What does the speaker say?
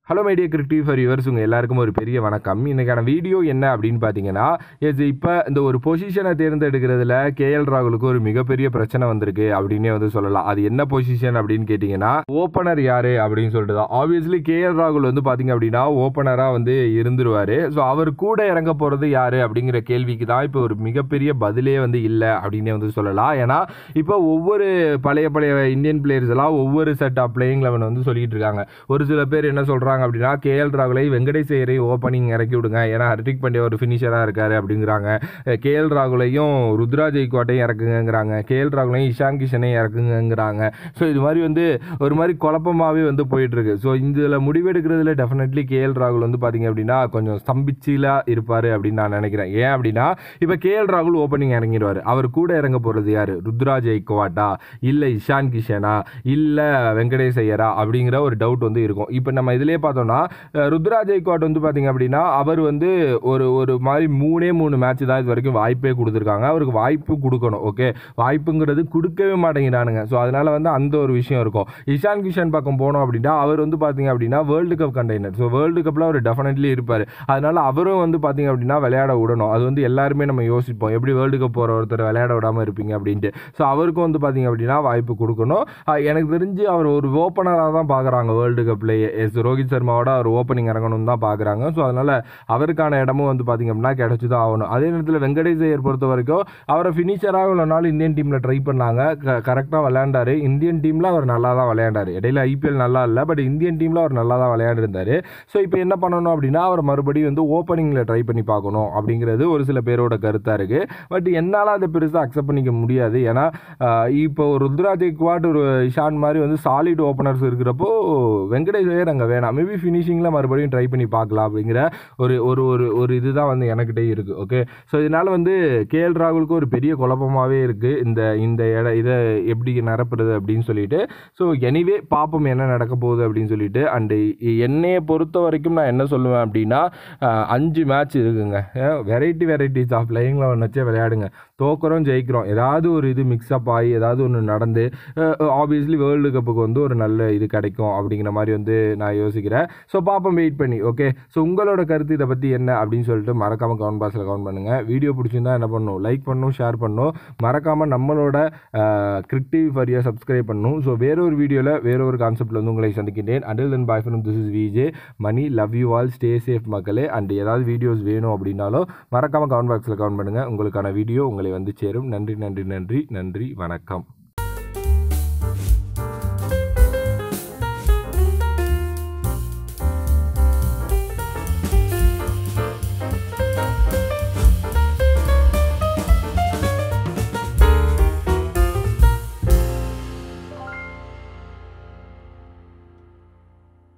hello my dear cricket for yours உங்கள் எல்லாருக்கும் ஒரு பெரிய வணக்கம் இன்றைக்கான வீடியோ என்ன அப்படின்னு பார்த்தீங்கன்னா இது இப்போ இந்த ஒரு பொசிஷனை தேர்ந்தெடுக்கிறதுல கேஎல் ராகுலுக்கு ஒரு மிகப்பெரிய பிரச்சனை வந்திருக்கு அப்படின்னே வந்து சொல்லலாம் அது என்ன பொசிஷன் அப்படின்னு கேட்டிங்கன்னா ஓப்பனர் யார் அப்படின்னு சொல்லிட்டு தான் ஆப்வியஸ்லி கேஎல் ராகுல் வந்து பார்த்தீங்க அப்படின்னா ஓப்பனராக வந்து இருந்துருவார் ஸோ அவர் கூட இறங்க போகிறது யார் அப்படிங்கிற கேள்விக்கு தான் இப்போ ஒரு மிகப்பெரிய பதிலே வந்து இல்லை அப்படின்னே வந்து சொல்லலாம் ஏன்னா இப்போ ஒவ்வொரு பழைய பழைய இந்தியன் பிளேயர்ஸ் எல்லாம் ஒவ்வொரு செட் ஆஃப் பிளேயிங் லெவன் வந்து சொல்லிட்டு இருக்காங்க ஒரு சில பேர் என்ன சொல்கிறாங்க அப்படின்னா கேஎல் ராகுலை வெங்கடேஷ் ஐயரை ஓப்பனிங் இறக்கி விடுங்க ஏன்னா ஹர்திக் பாண்டியா ஒரு ஃபினிஷராக இருக்காரு அப்படிங்கிறாங்க கேஎல் ராகுலையும் ருத்ரா ஜெய்கோட்டையும் இறக்குங்கிறாங்க கேஎல் ராகுலையும் இஷான் கிஷனையும் இறக்குங்கிறாங்க ஸோ இது மாதிரி வந்து ஒரு மாதிரி குழப்பமாகவே வந்து போயிட்டு இருக்கு ஸோ இதில் முடிவெடுக்கிறதுல டெஃபினெட்லி கேஎல் ராகுல் வந்து பார்த்தீங்க அப்படின்னா கொஞ்சம் ஸ்தம்பிச்சிலாக இருப்பார் அப்படின்னு நான் நினைக்கிறேன் ஏன் அப்படின்னா இப்போ கேஎல் ராகுல் ஓப்பனிங் இறங்கிடுவார் அவர் கூட இறங்க போகிறது யார் ருத்ரா ஜெய்கோவாட்டா இல்லை இஷான் கிஷனா இல்லை வெங்கடேஷ் ஐயரா அப்படிங்கிற ஒரு டவுட் வந்து இருக்கும் இப்போ நம்ம இதிலே பார்த்தோம்னா அஹ், ருத்ரா ஜெய்கோட் வந்து பார்த்தீங்க அப்படின்னா அவர் வந்து ஒரு ஒரு மாதிரி மூணே மூணு மேட்ச் தான் இது வரைக்கும் வாய்ப்பே கொடுத்துருக்காங்க அவருக்கு வாய்ப்பு கொடுக்கணும் ஓகே வாய்ப்புங்கிறது கொடுக்கவே மாட்டேங்கிறானுங்க ஸோ அதனால வந்து அந்த ஒரு விஷயம் இருக்கும் இஷான் கிஷன் பக்கம் போனோம் அப்படின்னா அவர் வந்து பார்த்தீங்க அப்படின்னா world cup contender so world கப்பில் அவர் டெஃபினெட்லி இருப்பார் அதனால அவரும் வந்து பார்த்தீங்க அப்படின்னா விளையாட விடணும் அது வந்து எல்லாருமே நம்ம யோசிப்போம் எப்படி வேர்ல்டு கப் போகிற ஒருத்தர் விளையாட விடாமல் இருப்பீங்க அப்படின்ட்டு ஸோ அவருக்கும் வந்து பார்த்தீங்க அப்படின்னா வாய்ப்பு கொடுக்கணும் அஹ் எனக்கு தெரிஞ்சு அவர் ஒரு ஓப்பனராக தான் பார்க்குறாங்க வேர்ல்டு கப்லேயே எஸ் ரோஹித் சர்மாவோட அவர் ஓப்பனிங் இறங்கணும்னு தான் பார்க்குறாங்க ஸோ அதனால் அவருக்கான இடமும் வந்து பார்த்தீங்க அப்படின்னா கிடச்சி தான் ஆகணும் அதே நேரத்தில் வெங்கடேஷ் ஐயர் பொறுத்த வரைக்கும் அவரை ஃபினிஷராக இவ்வளோ நாள் இந்தியன் டீமில் ட்ரை பண்ணாங்க கரெக்டாக விளையாண்டாரு இந்தியன் டீமில் அவர் நல்லா தான் விளையாண்டாரு இடையில ஐபிஎல் நல்லா இல்லை பட் இந்தியன் டீமில் அவர் நல்லா தான் விளையாண்டுருந்தாரு ஸோ இப்போ என்ன பண்ணணும் அப்படின்னா அவர் மறுபடியும் வந்து ஓப்பனிங்கில் ட்ரை பண்ணி பார்க்கணும் அப்படிங்கிறது ஒரு சில பேரோட கருத்தாக இருக்குது பட் என்னால் அதை பெருசாக அக்செப்ட் பண்ணிக்க முடியாது ஏன்னா ஆஹ், இப்போ ஒரு ருத்ராஜ் குவாட் ஒரு இஷான் மாதிரி வந்து சாலிட் ஓப்பனர்ஸ் இருக்கிறப்போ வெங்கடேஷ் ஐயர் அங்கே வேணாம் மேபி ஃபினிஷிங்கில் மறுபடியும் ட்ரை பண்ணி பார்க்கலாம் அப்படிங்கிற ஒரு ஒரு ஒரு ஒரு இதுதான் வந்து எனக்கிட்டே இருக்குது ஓகே ஸோ இதனால் வந்து கேஎல் ராகுலுக்கு ஒரு பெரிய குழப்பமாகவே இருக்குது இந்த இந்த இட இதை எப்படி நிரப்புறது அப்படின்னு சொல்லிட்டு ஸோ எனிவே பார்ப்போம் என்ன நடக்க போகுது அப்படின்னு சொல்லிட்டு அண்டு என்னையை பொறுத்த வரைக்கும் நான் என்ன சொல்லுவேன் அப்படின்னா அஹ், அஞ்சு மேட்ச் இருக்குங்க variety varieties of playing eleven வச்சே விளையாடுங்க தோக்குறோம் ஜெயிக்கிறோம் ஏதாவது ஒரு இது மிக்ஸ்அப் ஆகி ஏதாவது ஒன்று நடந்து ஆப்வியஸ்லி வேர்ல்டு கப்புக்கு வந்து ஒரு நல்ல இது கிடைக்கும் அப்படிங்கிற மாதிரி வந்து நான் யோசிக்கிறேன் ஸோ பார்ப்போம் வெயிட் பண்ணி ஓகே ஸோ உங்களோட கருத்து இதை பற்றி என்ன அப்படின்னு சொல்லிட்டு மறக்காமல் கமெண்ட் பாக்ஸில் கமெண்ட் பண்ணுங்கள் வீடியோ பிடிச்சிருந்தா என்ன பண்ணணும் லைக் பண்ணணும் ஷேர் பண்ணணும் மறக்காமல் நம்மளோட கிரிக்டிவ் ஃபரியா சப்ஸ்கிரைப் பண்ணணும் ஸோ வேற ஒரு வீடியோவில் வேற ஒரு கான்செப்ட்டில் வந்து உங்களை சந்திக்கின்றேன் until then bye from this is VJ Mani love you all stay safe மக்களே அண்ட் ஏதாவது வீடியோஸ் வேணும் அப்படின்னாலும் மறக்காமல் கமெண்ட் பாக்ஸில் கமெண்ட் பண்ணுங்கள் உங்களுக்கான வீடியோ உங்களை வந்து சேரும் நன்றி நன்றி நன்றி நன்றி வணக்கம்